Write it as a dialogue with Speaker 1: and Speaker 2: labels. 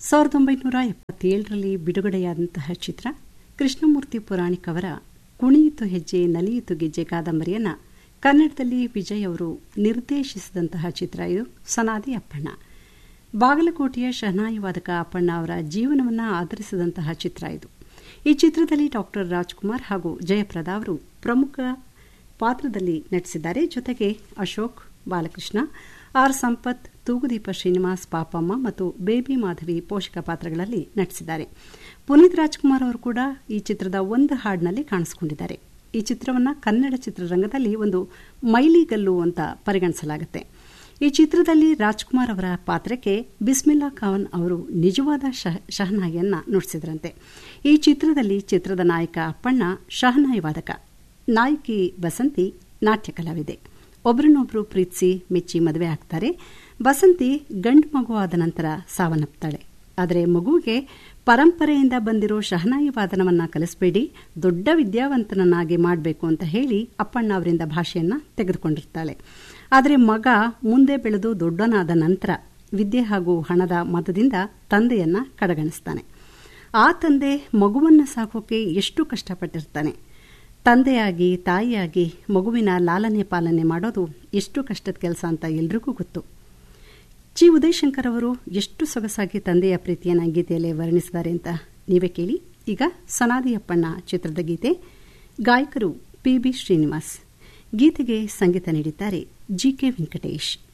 Speaker 1: ಸಾವಿರದ ಒಂಬೈನೂರ ಎಪ್ಪತ್ತೇಳರಲ್ಲಿ ಬಿಡುಗಡೆಯಾದಂತಹ ಚಿತ್ರ ಕೃಷ್ಣಮೂರ್ತಿ ಪುರಾಣಿಕ್ ಅವರ ಕುಣಿಯಿತು ಹೆಜ್ಜೆ ನಲಿಯಿತು ಗೆಜ್ಜೆ ಕಾದಂಬರಿಯನ್ನು ಕನ್ನಡದಲ್ಲಿ ವಿಜಯ್ ಅವರು ನಿರ್ದೇಶಿಸಿದಂತಹ ಚಿತ್ರ ಇದು ಸನಾದಿ ಅಪ್ಪಣ್ಣ ಬಾಗಲಕೋಟೆಯ ಶಹನಾಯಿ ವಾದಕ ಅಪ್ಪಣ್ಣ ಅವರ ಜೀವನವನ್ನು ಆಧರಿಸಿದಂತಹ ಚಿತ್ರ ಇದು ಈ ಚಿತ್ರದಲ್ಲಿ ಡಾಕ್ಟರ್ ರಾಜ್ಕುಮಾರ್ ಹಾಗೂ ಜಯಪ್ರದಾ ಅವರು ಪ್ರಮುಖ ಪಾತ್ರದಲ್ಲಿ ನಟಿಸಿದ್ದಾರೆ ಜೊತೆಗೆ ಅಶೋಕ್ ಬಾಲಕೃಷ್ಣ ಆರ್ ಸಂಪತ್ ತೂಗುದೀಪ ಶ್ರೀನಿವಾಸ್ ಪಾಪಮ್ಮ ಮತ್ತು ಬೇಬಿ ಮಾಧವಿ ಪೋಷಕ ಪಾತ್ರಗಳಲ್ಲಿ ನಟಿಸಿದ್ದಾರೆ ಪುನೀತ್ ರಾಜ್ಕುಮಾರ್ ಅವರು ಕೂಡ ಈ ಚಿತ್ರದ ಒಂದು ಹಾಡಿನಲ್ಲಿ ಕಾಣಿಸಿಕೊಂಡಿದ್ದಾರೆ ಈ ಚಿತ್ರವನ್ನು ಕನ್ನಡ ಚಿತ್ರರಂಗದಲ್ಲಿ ಒಂದು ಮೈಲಿಗಲ್ಲು ಅಂತ ಪರಿಗಣಿಸಲಾಗುತ್ತೆ ಈ ಚಿತ್ರದಲ್ಲಿ ರಾಜ್ಕುಮಾರ್ ಅವರ ಪಾತ್ರಕ್ಕೆ ಬಿಸ್ಮಿಲ್ಲಾ ಖಾನ್ ಅವರು ನಿಜವಾದ ಶಹನಾಯಿಯನ್ನ ನುಡಿಸಿದ್ರಂತೆ ಈ ಚಿತ್ರದಲ್ಲಿ ಚಿತ್ರದ ನಾಯಕ ಅಪ್ಪಣ್ಣ ಶಹನಾಯಿ ವಾದಕ ನಾಯಕಿ ಬಸಂತಿ ನಾಟ್ಯ ಕಲಾವಿದೆ ಒಬ್ಬರನ್ನೊಬ್ಬರು ಪ್ರೀತಿಸಿ ಮೆಚ್ಚಿ ಮದುವೆ ಆಗ್ತಾರೆ ಬಸಂತಿ ಗಂಡು ಮಗು ಆದ ನಂತರ ಸಾವನ್ನಪ್ತಾಳೆ ಆದರೆ ಮಗುವಿಗೆ ಪರಂಪರೆಯಿಂದ ಬಂದಿರೋ ಶಹನಾಯಿ ವಾದನವನ್ನ ಕಲಿಸಬೇಡಿ ದೊಡ್ಡ ವಿದ್ಯಾವಂತನನ್ನಾಗಿ ಮಾಡಬೇಕು ಅಂತ ಹೇಳಿ ಅಪ್ಪಣ್ಣ ಅವರಿಂದ ಭಾಷೆಯನ್ನ ತೆಗೆದುಕೊಂಡಿರ್ತಾಳೆ ಆದರೆ ಮಗ ಮುಂದೆ ಬೆಳೆದು ದೊಡ್ಡನಾದ ನಂತರ ವಿದ್ಯೆ ಹಾಗೂ ಹಣದ ಮತದಿಂದ ತಂದೆಯನ್ನ ಕಡೆಗಣಿಸ್ತಾನೆ ಆ ತಂದೆ ಮಗುವನ್ನ ಸಾಕೋಕೆ ಎಷ್ಟು ಕಷ್ಟಪಟ್ಟಿರ್ತಾನೆ ತಂದೆಯಾಗಿ ತಾಯಿಯಾಗಿ ಮಗುವಿನ ಲಾಲನೆ ಪಾಲನೆ ಮಾಡೋದು ಎಷ್ಟು ಕಷ್ಟದ ಕೆಲಸ ಅಂತ ಎಲ್ರಿಗೂ ಗೊತ್ತು ಜಿ ಉದಯಶಂಕರ್ ಅವರು ಎಷ್ಟು ಸೊಗಸಾಗಿ ತಂದೆಯ ಪ್ರೀತಿಯನ್ನು ಗೀತೆಯಲ್ಲಿ ವರ್ಣಿಸಿದ್ದಾರೆ ಅಂತ ನೀವೇ ಕೇಳಿ ಈಗ ಸನಾದಿ ಅಪ್ಪಣ್ಣ ಚಿತ್ರದ ಗೀತೆ ಗಾಯಕರು ಪಿ ಬಿ ಶ್ರೀನಿವಾಸ್ ಗೀತೆಗೆ ಸಂಗೀತ ನೀಡಿದ್ದಾರೆ ಜಿ ಕೆ ವೆಂಕಟೇಶ್